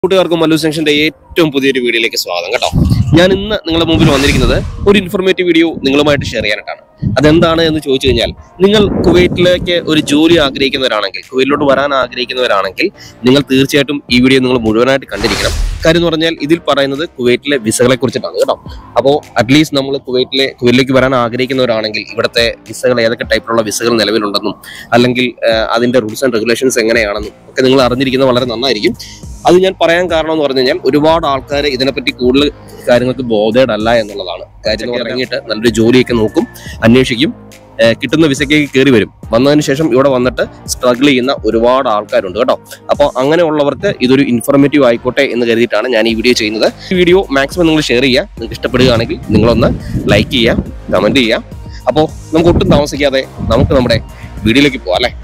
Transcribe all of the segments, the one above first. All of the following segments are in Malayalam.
കൂട്ടുകാർക്കും മല്ലു സെക്ഷന്റെ ഏറ്റവും പുതിയൊരു വീഡിയോയിലേക്ക് സ്വാഗതം കേട്ടോ ഞാൻ ഇന്ന് നിങ്ങളുടെ മുമ്പിൽ വന്നിരിക്കുന്നത് ഒരു ഇൻഫോർമേറ്റീവ് വീഡിയോ നിങ്ങളുമായിട്ട് ഷെയർ ചെയ്യാനായിട്ടാണ് അതെന്താണ് എന്ന് ചോദിച്ചു കഴിഞ്ഞാൽ നിങ്ങൾ കുവൈറ്റിലേക്ക് ഒരു ജോലി ആഗ്രഹിക്കുന്നവരാണെങ്കിൽ കുവൈറ്റിലോട്ട് വരാൻ ആഗ്രഹിക്കുന്നവരാണെങ്കിൽ നിങ്ങൾ തീർച്ചയായിട്ടും ഈ വീഡിയോ നിങ്ങൾ മുഴുവനായിട്ട് കണ്ടിരിക്കണം കാര്യം എന്ന് പറഞ്ഞാൽ ഇതിൽ പറയുന്നത് കുവൈറ്റിലെ വിസകളെ കുറിച്ചിട്ടാണ് കേട്ടോ അപ്പോൾ അറ്റ്ലീസ്റ്റ് നമ്മൾ കുവൈറ്റിലെ കുവൈറ്റിലേക്ക് വരാൻ ആഗ്രഹിക്കുന്നവരാണെങ്കിൽ ഇവിടുത്തെ വിസകൾ ഏതൊക്കെ ടൈപ്പിലുള്ള വിസകൾ നിലവിലുണ്ടെന്നും അല്ലെങ്കിൽ ആ, അതിന്റെ റൂൾസ് ആൻഡ് റെഗുലേഷൻസ് എങ്ങനെയാണെന്നും ഒക്കെ നിങ്ങൾ അറിഞ്ഞിരിക്കുന്നത് വളരെ നന്നായിരിക്കും അത് ഞാൻ പറയാൻ കാരണം എന്ന് പറഞ്ഞു കഴിഞ്ഞാൽ ഒരുപാട് ആൾക്കാർ ഇതിനെപ്പറ്റി കൂടുതൽ കാര്യങ്ങൾക്ക് ബോധേഡ് അല്ല എന്നുള്ളതാണ് കാര്യം ഇറങ്ങിയിട്ട് നല്ലൊരു ജോലിയൊക്കെ നോക്കും അന്വേഷിക്കും ഏഹ് കിട്ടുന്ന വിസയ്ക്ക് കയറി വരും വന്നതിന് ശേഷം ഇവിടെ വന്നിട്ട് സ്ട്രഗിൾ ചെയ്യുന്ന ഒരുപാട് ആൾക്കാരുണ്ട് കേട്ടോ അപ്പോൾ അങ്ങനെയുള്ളവർക്ക് ഇതൊരു ഇൻഫോർമേറ്റീവ് ആയിക്കോട്ടെ എന്ന് കരുതിയിട്ടാണ് ഞാൻ ഈ വീഡിയോ ചെയ്യുന്നത് ഈ വീഡിയോ മാക്സിമം നിങ്ങൾ ഷെയർ ചെയ്യുക നിങ്ങൾക്ക് ഇഷ്ടപ്പെടുകയാണെങ്കിൽ നിങ്ങളൊന്ന് ലൈക്ക് ചെയ്യുക കമന്റ് ചെയ്യുക അപ്പോൾ നമുക്ക് ഒട്ടും താമസിക്കാതെ നമുക്ക് നമ്മുടെ വീഡിയോയിലേക്ക് പോവാം അല്ലേ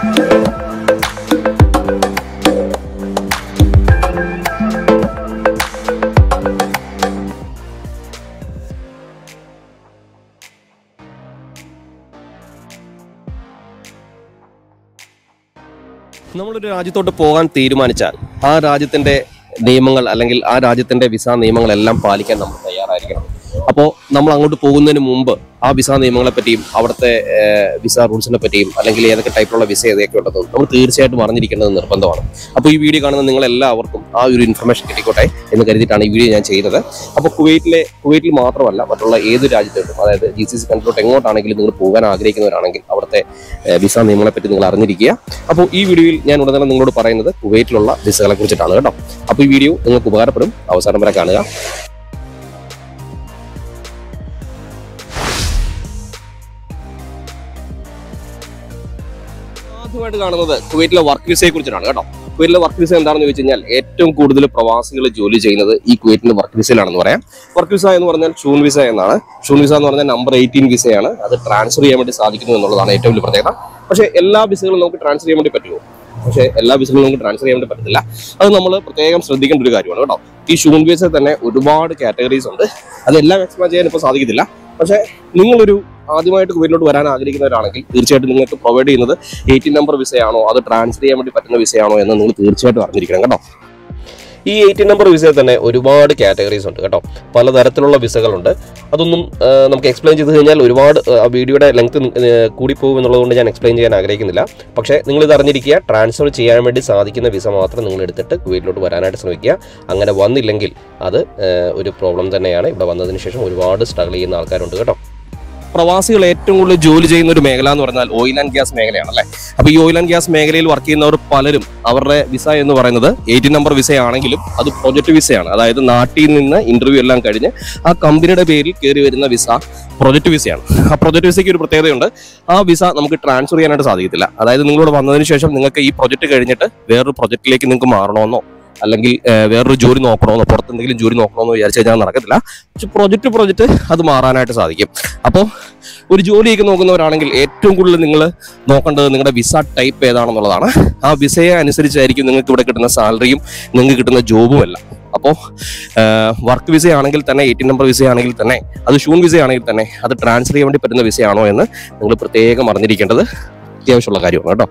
നമ്മളൊരു രാജ്യത്തോട്ട് പോകാൻ തീരുമാനിച്ചാൽ ആ രാജ്യത്തിന്റെ നിയമങ്ങൾ അല്ലെങ്കിൽ ആ രാജ്യത്തിന്റെ വിസ നിയമങ്ങളെല്ലാം പാലിക്കാൻ നമ്മൾ തയ്യാറായിരിക്കണം അപ്പോൾ നമ്മൾ അങ്ങോട്ട് പോകുന്നതിന് മുമ്പ് ആ വിസ നിയമങ്ങളെ പറ്റിയും അവിടുത്തെ വിസ റൂൾസിനെ പറ്റിയും അല്ലെങ്കിൽ ഏതൊക്കെ ടൈപ്പിലുള്ള വിസ ഏതൊക്കെ ഉണ്ടെന്നും നമ്മൾ തീർച്ചയായിട്ടും അറിഞ്ഞിരിക്കേണ്ടത് നിർബന്ധമാണ് അപ്പോൾ ഈ വീഡിയോ കാണുന്ന നിങ്ങൾ എല്ലാവർക്കും ആ ഒരു ഇൻഫർമേഷൻ കിട്ടിക്കോട്ടെ എന്ന് കരുതിയിട്ടാണ് ഈ വീഡിയോ ഞാൻ ചെയ്യുന്നത് അപ്പോൾ കുവൈറ്റിലെ കുവൈറ്റിൽ മാത്രമല്ല മറ്റുള്ള ഏത് രാജ്യത്തോട്ടും അതായത് ജി സി സി കൺട്രിലോട്ട് എങ്ങോട്ടാണെങ്കിലും നിങ്ങൾ പോകാൻ ആഗ്രഹിക്കുന്നവരാണെങ്കിൽ അവിടുത്തെ ഏഹ് വിസ നിയമങ്ങളെ പറ്റി നിങ്ങൾ അറിഞ്ഞിരിക്കുക അപ്പോൾ ഈ വീഡിയോയിൽ ഞാൻ ഉടനെ നിങ്ങളോട് പറയുന്നത് കുവൈറ്റിലുള്ള വിസകളെ കുറിച്ചിട്ടാണ് കേട്ടോ അപ്പോൾ ഈ വീഡിയോ നിങ്ങൾക്ക് ഉപകാരപ്പെടും അവസാനം വരെ കാണുക ആദ്യമായിട്ട് കാണുന്നത് കുവൈറ്റിലെ വർക്ക് വിസയെ കുറിച്ചിട്ടാണ് കേട്ടോ കുവൈറ്റിലെ വർക്ക് വിസ എന്താണെന്ന് ചോദിച്ചു കഴിഞ്ഞാൽ ഏറ്റവും കൂടുതൽ പ്രവാസികൾ ജോലി ചെയ്യുന്നത് ഈ കുവൈറ്റിന്റെ വർക്ക് വിസയിലാണെന്ന് പറയാം വർക്ക് വിസ എന്ന് പറഞ്ഞാൽ ഷൂൺ വിസ എന്നാണ് ഷൂൺ വിസ എന്ന് പറഞ്ഞാൽ നമ്പർ എയ്റ്റീൻ വിസയാണ് അത് ട്രാൻസ്ഫർ ചെയ്യാൻ വേണ്ടി സാധിക്കുന്നു എന്നുള്ളതാണ് ഏറ്റവും വലിയ പ്രത്യേകത പക്ഷേ എല്ലാ വിസകളും നമുക്ക് ട്രാൻസ്ഫർ ചെയ്യാൻ വേണ്ടി പറ്റുമോ പക്ഷേ എല്ലാ വിസകളും നമുക്ക് ട്രാൻസ്ഫർ ചെയ്യാൻ വേണ്ടി പറ്റത്തില്ല അത് നമ്മൾ പ്രത്യേകം ശ്രദ്ധിക്കേണ്ട ഒരു കാര്യമാണ് കേട്ടോ ഈ ഷൂൺ വിസയിൽ തന്നെ ഒരുപാട് കാറ്റഗറീസ് ഉണ്ട് അതെല്ലാം എക്സ്പ്ലെയിൻ ചെയ്യാൻ ഇപ്പോൾ സാധിക്കത്തില്ല പക്ഷേ നിങ്ങളൊരു ആദ്യമായിട്ട് കുവൈറ്റിലോട്ട് വരാൻ ആഗ്രഹിക്കുന്നവരാണെങ്കിൽ തീർച്ചയായിട്ടും നിങ്ങൾക്ക് പ്രൊവൈഡ് ചെയ്യുന്നത് എയ്റ്റീൻ നമ്പർ വിസയാണോ അത് ട്രാൻസ്ഫർ ചെയ്യാൻ വേണ്ടി പറ്റുന്ന വിസയാണോ എന്ന് നിങ്ങൾ തീർച്ചയായിട്ടും അറിഞ്ഞിരിക്കണം കേട്ടോ ഈ എയ്റ്റീൻ നമ്പർ വിസയിൽ തന്നെ ഒരുപാട് കാറ്റഗറീസ് ഉണ്ട് കേട്ടോ പലതരത്തിലുള്ള വിസകളുണ്ട് അതൊന്നും ആ, നമുക്ക് എക്സ്പ്ലെയിൻ ചെയ്ത് കഴിഞ്ഞാൽ ഒരുപാട് ആ, വീഡിയോയുടെ ലെങ്ത് കൂടിപ്പോകും എന്നുള്ളതുകൊണ്ട് ഞാൻ എക്സ്പ്ലെയിൻ ചെയ്യാൻ ആഗ്രഹിക്കുന്നില്ല പക്ഷേ നിങ്ങൾ ഇത് അറിഞ്ഞിരിക്കുക ട്രാൻസ്ഫർ ചെയ്യാൻ വേണ്ടി സാധിക്കുന്ന വിസ മാത്രം നിങ്ങൾ എടുത്തിട്ട് കുവൈറ്റിലോട്ട് വരാനായിട്ട് ശ്രമിക്കുക അങ്ങനെ വന്നില്ലെങ്കിൽ അത് ആ, ഒരു പ്രോബ്ലം തന്നെയാണ് ഇവിടെ വന്നതിന് ശേഷം ഒരുപാട് സ്ട്രഗിൾ ചെയ്യുന്ന ആൾക്കാരുണ്ട് കേട്ടോ പ്രവാസികൾ ഏറ്റവും കൂടുതൽ ജോലി ചെയ്യുന്ന ഒരു മേഖല എന്ന് പറഞ്ഞാൽ ഓയിൽ ആൻഡ് ഗ്യാസ് മേഖലയാണ് അല്ലേ അപ്പൊ ഈ ഓയിൽ ആൻഡ് ഗ്യാസ് മേഖലയിൽ വർക്ക് ചെയ്യുന്നവർ പലരും അവരുടെ വിസ എന്ന് പറയുന്നത് എയ്റ്റീൻ നമ്പർ വിസയാണെങ്കിലും അത് പ്രൊജക്ട് വിസയാണ് അതായത് നാട്ടിൽ നിന്ന് ഇന്റർവ്യൂ എല്ലാം കഴിഞ്ഞ് ആ കമ്പനിയുടെ പേരിൽ കയറി വരുന്ന വിസ പ്രൊജക്ട് വിസയാണ് ആ പ്രൊജക്ട് വിസയ്ക്ക് ഒരു പ്രത്യേകതയുണ്ട് ആ വിസ നമുക്ക് ട്രാൻസ്ഫർ ചെയ്യാനായിട്ട് സാധിക്കത്തില്ല അതായത് നിങ്ങളോട് വന്നതിന് ശേഷം നിങ്ങൾക്ക് ഈ പ്രൊജക്ട് കഴിഞ്ഞിട്ട് വേറൊരു പ്രൊജക്റ്റിലേക്ക് നിങ്ങൾക്ക് മാറണമെന്നോ അല്ലെങ്കിൽ ഏഹ്, വേറൊരു ജോലി നോക്കണമെന്നോ പുറത്ത് എന്തെങ്കിലും ജോലി നോക്കണമെന്നോ വിചാരിച്ചു കഴിഞ്ഞാൽ നടക്കത്തില്ല പക്ഷെ പ്രൊജക്ട് പ്രൊജക്ട് അത് മാറാനായിട്ട് സാധിക്കും അപ്പോൾ ഒരു ജോലിയൊക്കെ നോക്കുന്നവരാണെങ്കിൽ ഏറ്റവും കൂടുതൽ നിങ്ങൾ നോക്കേണ്ടത് നിങ്ങളുടെ വിസ ടൈപ്പ് ഏതാണെന്നുള്ളതാണ് ആ വിസയെ അനുസരിച്ചായിരിക്കും നിങ്ങൾക്ക് ഇവിടെ കിട്ടുന്ന സാലറിയും നിങ്ങൾക്ക് കിട്ടുന്ന ജോബും എല്ലാം അപ്പോൾ വർക്ക് വിസ ആണെങ്കിൽ തന്നെ എയ്റ്റീൻ നമ്പർ വിസ ആണെങ്കിൽ തന്നെ അത് ഷൂൺ വിസ ആണെങ്കിൽ തന്നെ അത് ട്രാൻസ്ഫർ ചെയ്യാൻ വേണ്ടി പറ്റുന്ന വിസയാണോ എന്ന് നിങ്ങൾ പ്രത്യേകം അറിഞ്ഞിരിക്കേണ്ടത് അത്യാവശ്യമുള്ള കാര്യമാണ് കേട്ടോ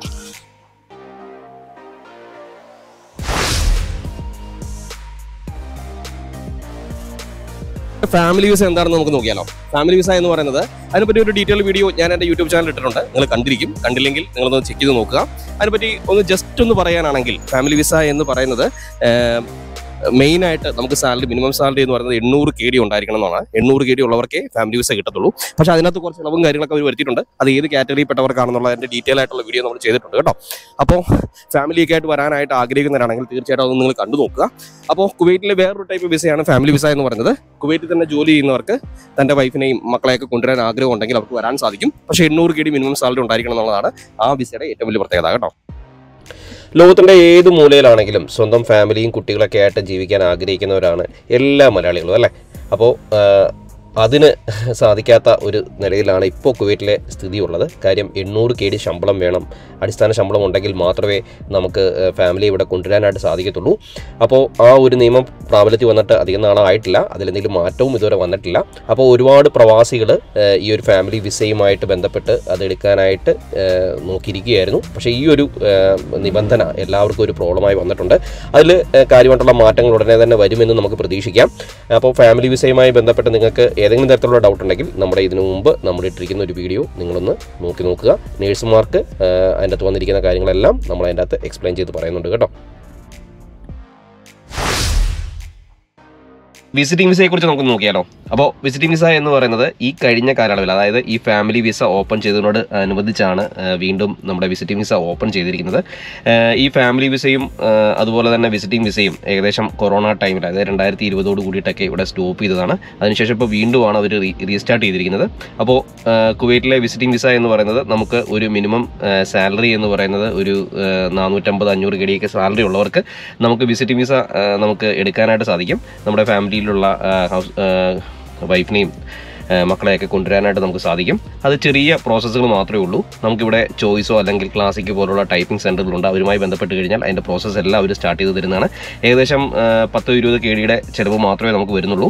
ഫാമിലി വിസ എന്താണെന്ന് നമുക്ക് നോക്കിയാലോ ഫാമിലി വിസ എന്ന് പറയുന്നത് അതിനെപ്പറ്റി ഒരു ഡീറ്റെയിൽ വീഡിയോ ഞാൻ എൻ്റെ യൂട്യൂബ് ചാനൽ ഇട്ടിട്ടുണ്ട് നിങ്ങൾ കണ്ടിരിക്കും കണ്ടില്ലെങ്കിൽ നിങ്ങളൊന്ന് ചെക്ക് ചെയ്ത് നോക്കുക അതിനെപ്പറ്റി ഒന്ന് ജസ്റ്റ് ഒന്ന് പറയാനാണെങ്കിൽ ഫാമിലി വിസ എന്ന് പറയുന്നത് മെയിൻ ആയിട്ട് നമുക്ക് സാലറി മിനിമം സാലറി എന്ന് പറയുന്നത് എണ്ണൂറ് കെ ഡി ഉണ്ടായിരിക്കണം എന്നാണ് എണ്ണൂറ് കെ ഡി ഉള്ളവർക്കേ ഫാമിലി വിസ കിട്ടത്തുള്ളൂ പക്ഷേ അതിനകത്ത് കുറച്ച് ഇളവും കാര്യങ്ങളൊക്കെ അവർ വരുത്തിയിട്ടുണ്ട് അത് ഏത് കാറ്റഗറി പെട്ടവർക്കാണെന്നുള്ളതിൻ്റെ ഡീറ്റെയിൽ ആയിട്ടുള്ള വീഡിയോ നമ്മൾ ചെയ്തിട്ടുണ്ട് കേട്ടോ അപ്പോൾ ഫാമിലിയൊക്കെ ആയിട്ട് വരാനായിട്ട് ആഗ്രഹിക്കുന്നവരാണെങ്കിൽ തീർച്ചയായിട്ടും അത് നിങ്ങൾ കണ്ടു നോക്കുക അപ്പോൾ കുവൈറ്റിലെ വേറൊരു ടൈപ്പ് വിസയാണ് ഫാമിലി വിസ എന്ന് പറയുന്നത് കുവൈറ്റിൽ തന്നെ ജോലി ചെയ്യുന്നവർക്ക് തൻ്റെ വൈഫിനെയും മക്കളെയൊക്കെ കൊണ്ടുവരാൻ ആഗ്രഹം ഉണ്ടെങ്കിൽ അവർക്ക് വരാൻ സാധിക്കും പക്ഷേ എണ്ണൂറ് കെ ഡി മിനിമം സാലറി ഉണ്ടായിരിക്കണം എന്നുള്ളതാണ് ആ വിസയുടെ ഏറ്റവും വലിയ പ്രത്യേകത കേട്ടോ ലോകത്തിന്റെ ഏത് മൂലയിലാണെങ്കിലും സ്വന്തം ഫാമിലിയും കുട്ടികളൊക്കെ ആയിട്ട് ജീവിക്കാൻ ആഗ്രഹിക്കുന്നവരാണ് എല്ലാ മലയാളികളും അല്ലേ അപ്പോൾ അതിന് സാധിക്കാത്ത ഒരു നിലയിലാണ് ഇപ്പോൾ കുവൈറ്റിലെ സ്ഥിതിയുള്ളത് കാര്യം എണ്ണൂറ് കെ ഡി ശമ്പളം വേണം അടിസ്ഥാന ശമ്പളം ഉണ്ടെങ്കിൽ മാത്രമേ നമുക്ക് ഫാമിലി ഇവിടെ കൊണ്ടുവരാനായിട്ട് സാധിക്കത്തുള്ളൂ അപ്പോൾ ആ ഒരു നിയമം പ്രാബല്യത്തിൽ വന്നിട്ട് അധികം നാളായിട്ടില്ല അതിലെന്തെങ്കിലും മാറ്റവും ഇതുവരെ വന്നിട്ടില്ല അപ്പോൾ ഒരുപാട് പ്രവാസികൾ ഈ ഒരു ഫാമിലി വിസയുമായിട്ട് ബന്ധപ്പെട്ട് അതെടുക്കാനായിട്ട് ഏഹ്, നോക്കിയിരിക്കുകയായിരുന്നു പക്ഷേ ഈ ഒരു ഏഹ്, നിബന്ധന എല്ലാവർക്കും ഒരു പ്രോബ്ലമായി വന്നിട്ടുണ്ട് അതിൽ കാര്യമായിട്ടുള്ള മാറ്റങ്ങൾ ഉടനെ തന്നെ വരുമെന്ന് നമുക്ക് പ്രതീക്ഷിക്കാം അപ്പോൾ ഫാമിലി വിസയുമായി ബന്ധപ്പെട്ട് നിങ്ങൾക്ക് ഏതെങ്കിലും തരത്തിലുള്ള ഡൗട്ട് ഉണ്ടെങ്കിൽ നമ്മുടെ ഇതിനു മുമ്പ് നമ്മൾ ഇട്ടിരിക്കുന്ന ഒരു വീഡിയോ നിങ്ങളൊന്ന് നോക്കി നോക്കുക നേഴ്സുമാർക്ക് അതിൻ്റെ അകത്ത് വന്നിരിക്കുന്ന കാര്യങ്ങളെല്ലാം നമ്മൾ അതിൻ്റെ അകത്ത് എക്സ്പ്ലെയിൻ ചെയ്ത് പറയുന്നുണ്ട് കേട്ടോ വിസിറ്റിംഗ് വിസയെ കുറിച്ച് നമുക്ക് നോക്കിയാലോ അപ്പോൾ വിസിറ്റിംഗ് വിസ എന്ന് പറയുന്നത് ഈ കഴിഞ്ഞ കാലയളവിൽ അതായത് ഈ ഫാമിലി വിസ ഓപ്പൺ ചെയ്തതിനോട് അനുബന്ധിച്ചാണ് ആ, വീണ്ടും നമ്മുടെ വിസിറ്റിംഗ് വിസ ഓപ്പൺ ചെയ്തിരിക്കുന്നത് ആ, ഈ ഫാമിലി വിസയും ആ, അതുപോലെ തന്നെ വിസിറ്റിംഗ് വിസയും ഏകദേശം കൊറോണ ടൈമിൽ അതായത് രണ്ടായിരത്തി ഇരുപതോട് കൂടിയിട്ടൊക്കെ ഇവിടെ സ്റ്റോപ്പ് ചെയ്തതാണ് അതിനുശേഷം ഇപ്പോൾ വീണ്ടുമാണ് അവർ റീസ്റ്റാർട്ട് ചെയ്തിരിക്കുന്നത് അപ്പോൾ ആ, കുവൈറ്റിലെ വിസിറ്റിംഗ് വിസ എന്ന് പറയുന്നത് നമുക്ക് ഒരു മിനിമം സാലറി എന്ന് പറയുന്നത് ഒരു ആ, നാനൂറ്റമ്പത് അഞ്ഞൂറ് ഗഡിയൊക്കെ സാലറി ഉള്ളവർക്ക് നമുക്ക് വിസിറ്റിംഗ് വിസ ആ, നമുക്ക് എടുക്കാനായിട്ട് സാധിക്കും നമ്മുടെ ഫാമിലിയിലുള്ള ആ, ഹൗസ് ആ, വൈഫിനെയും ആ, മക്കളെയൊക്കെ കൊണ്ടുവരാനായിട്ട് നമുക്ക് സാധിക്കും അത് ചെറിയ പ്രോസസ്സുകൾ മാത്രമേ ഉള്ളൂ നമുക്കിവിടെ ചോയ്സോ അല്ലെങ്കിൽ ക്ലാസിക് പോലുള്ള ടൈപ്പിംഗ് സെൻറ്ററുകളുണ്ട് അവരുമായി ബന്ധപ്പെട്ട് കഴിഞ്ഞാൽ അതിൻ്റെ പ്രോസസ്സ് എല്ലാം അവർ സ്റ്റാർട്ട് ചെയ്ത് തരുന്നതാണ് ഏകദേശം ആ, പത്തോ ഇരുപത് കെ ഡിയുടെ ചിലവ് മാത്രമേ നമുക്ക് വരുന്നുള്ളൂ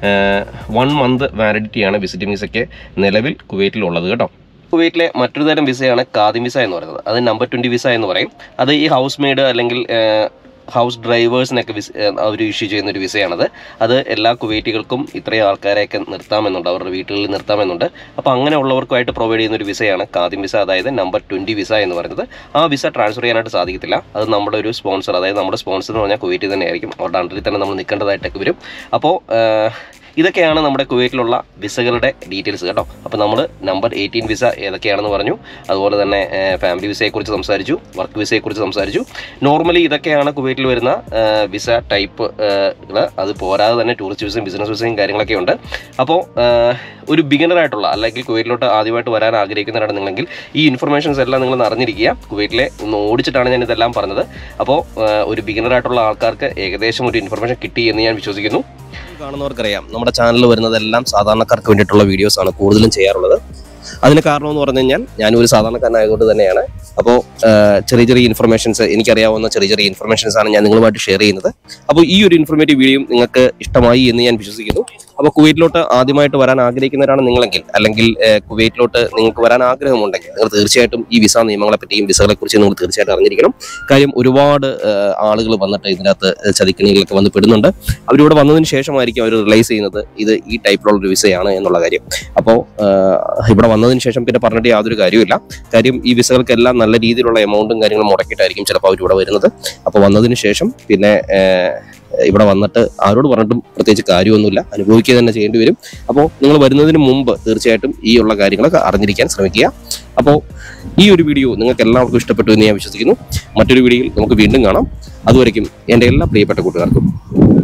വൺ മന്ത് വാലിഡിറ്റിയാണ് വിസിറ്റിംഗ് വിസയ്ക്ക് നിലവിൽ കുവൈറ്റിലുള്ളത് കേട്ടോ കുവൈറ്റിലെ മറ്റൊരു തരം വിസയാണ് കാദിം വിസ എന്ന് പറയുന്നത് അത് നമ്പർ ട്വൻറ്റി വിസ എന്ന് പറയും അത് ഈ ഹൗസ് മെയ്ഡ് അല്ലെങ്കിൽ ഹൗസ് ഡ്രൈവേഴ്സിനൊക്കെ വിസ അവർ ഇഷ്യൂ ചെയ്യുന്ന ഒരു വിസയാണത് അത് എല്ലാ കുവൈറ്റുകൾക്കും ഇത്രയും ആൾക്കാരെയൊക്കെ നിർത്താമെന്നുണ്ട് അവരുടെ വീട്ടുകളിൽ നിർത്താമെന്നുണ്ട് അപ്പോൾ അങ്ങനെയുള്ളവർക്കുമായിട്ട് പ്രൊവൈഡ് ചെയ്യുന്ന ഒരു വിസയാണ് കാദിം വിസ അതായത് നമ്പർ ട്വൻറ്റി വിസ എന്ന് പറയുന്നത് ആ വിസ ട്രാൻസ്ഫർ ചെയ്യാനായിട്ട് സാധിക്കത്തില്ല അത് നമ്മുടെ ഒരു സ്പോൺസർ അതായത് നമ്മുടെ സ്പോൺസർ എന്ന് പറഞ്ഞാൽ കുവൈറ്റിൽ തന്നെ ആയിരിക്കും അവരുടെ അണ്ടറിൽ തന്നെ നമ്മൾ നിൽക്കേണ്ടതായിട്ടൊക്കെ വരും അപ്പോൾ ഇതൊക്കെയാണ് നമ്മുടെ കുവൈറ്റിലുള്ള വിസകളുടെ ഡീറ്റെയിൽസ് കേട്ടോ അപ്പോൾ നമ്മൾ നമ്പർ എയ്റ്റീൻ വിസ ഏതൊക്കെയാണെന്ന് പറഞ്ഞു അതുപോലെ തന്നെ ഫാമിലി വിസയെക്കുറിച്ച് സംസാരിച്ചു വർക്ക് വിസയെക്കുറിച്ച് സംസാരിച്ചു നോർമലി ഇതൊക്കെയാണ് കുവൈറ്റിൽ വരുന്ന ആ, വിസ ടൈപ്പ് അത് പോരാതെ തന്നെ ടൂറിസ്റ്റ് വിസയും ബിസിനസ് വിസയും കാര്യങ്ങളൊക്കെ ഉണ്ട് അപ്പോൾ ആ, ഒരു ബിഗിനർ ആയിട്ടുള്ള അല്ലെങ്കിൽ കുവൈറ്റിലോട്ട് ആദ്യമായിട്ട് വരാൻ ആഗ്രഹിക്കുന്നവരാണ് നിങ്ങളെങ്കിൽ ഈ ഇൻഫർമേഷൻസ് എല്ലാം നിങ്ങൾ അറിഞ്ഞിരിക്കുക കുവൈറ്റിലെ ഒന്ന് ഓടിച്ചിട്ടാണ് ഞാൻ ഇതെല്ലാം പറഞ്ഞത് അപ്പോൾ ആ, ഒരു ബിഗിനർ ആയിട്ടുള്ള ആൾക്കാർക്ക് ഏകദേശം ഒരു ഇൻഫർമേഷൻ കിട്ടി എന്ന് ഞാൻ വിശ്വസിക്കുന്നു കാണുന്നവർക്കറിയാം നമ്മുടെ ചാനലിൽ വരുന്നതെല്ലാം സാധാരണക്കാർക്ക് വേണ്ടിയിട്ടുള്ള വീഡിയോസ് ആണ് കൂടുതലും ചെയ്യാറുള്ളത് അതിന് കാരണം എന്ന് പറഞ്ഞു കഴിഞ്ഞാൽ ഞാനും ഒരു സാധാരണക്കാരനായതുകൊണ്ട് തന്നെയാണ് അപ്പോൾ ചെറിയ ചെറിയ ഇൻഫർമേഷൻസ് എനിക്കറിയാവുന്ന ചെറിയ ചെറിയ ഇൻഫർമേഷൻസ് ആണ് ഞാൻ നിങ്ങളുമായിട്ട് ഷെയർ ചെയ്യുന്നത് അപ്പോൾ ഈ ഒരു ഇൻഫർമേറ്റീവ് വീഡിയോ നിങ്ങൾക്ക് ഇഷ്ടമായി എന്ന് ഞാൻ വിശ്വസിക്കുന്നു അപ്പോൾ കുവൈറ്റിലോട്ട് ആദ്യമായിട്ട് വരാൻ ആഗ്രഹിക്കുന്നവരാണ് നിങ്ങളെങ്കിൽ അല്ലെങ്കിൽ ഏഹ്, കുവൈറ്റിലോട്ട് നിങ്ങൾക്ക് വരാൻ ആഗ്രഹമുണ്ടെങ്കിൽ നിങ്ങൾ തീർച്ചയായിട്ടും ഈ വിസ നിയമങ്ങളെ പറ്റിയും വിസകളെ കുറിച്ച് നിങ്ങൾ തീർച്ചയായിട്ടും അറിഞ്ഞിരിക്കണം കാര്യം ഒരുപാട് ആളുകൾ വന്നിട്ട് ഇതിനകത്ത് ചതിക്കണികളൊക്കെ വന്ന് പെടുന്നുണ്ട് അവരിവിടെ വന്നതിന് ശേഷമായിരിക്കും അവർ റിലൈസ് ചെയ്യുന്നത് ഇത് ഈ ടൈപ്പിലുള്ള ഒരു വിസയാണ് എന്നുള്ള കാര്യം അപ്പോൾ ഇവിടെ വന്നതിന് ശേഷം പിന്നെ പറഞ്ഞിട്ട് യാതൊരു കാര്യമില്ല കാര്യം ഈ വിസകൾക്കെല്ലാം നല്ല രീതിയിലുള്ള എമൗണ്ടും കാര്യങ്ങളും മുടക്കിയിട്ടായിരിക്കും ചിലപ്പോൾ അവർ ഇവിടെ വരുന്നത് അപ്പോൾ വന്നതിന് ശേഷം പിന്നെ ഏഹ്, ഇവിടെ വന്നിട്ട് ആരോട് പറഞ്ഞിട്ടും പ്രത്യേകിച്ച് കാര്യമൊന്നുമില്ല അനുഭവിക്കുക തന്നെ ചെയ്യേണ്ടി വരും അപ്പോൾ നിങ്ങൾ വരുന്നതിന് മുമ്പ് തീർച്ചയായിട്ടും ഈ ഉള്ള കാര്യങ്ങളൊക്കെ അറിഞ്ഞിരിക്കാൻ ശ്രമിക്കുക അപ്പോൾ ഈ ഒരു വീഡിയോ നിങ്ങൾക്ക് എല്ലാവർക്കും ഇഷ്ടപ്പെട്ടു എന്ന് ഞാൻ വിശ്വസിക്കുന്നു മറ്റൊരു വീഡിയോയിൽ നമുക്ക് വീണ്ടും കാണാം അതുവരെയും എൻ്റെ എല്ലാ പ്രിയപ്പെട്ട കൂട്ടുകാർക്കും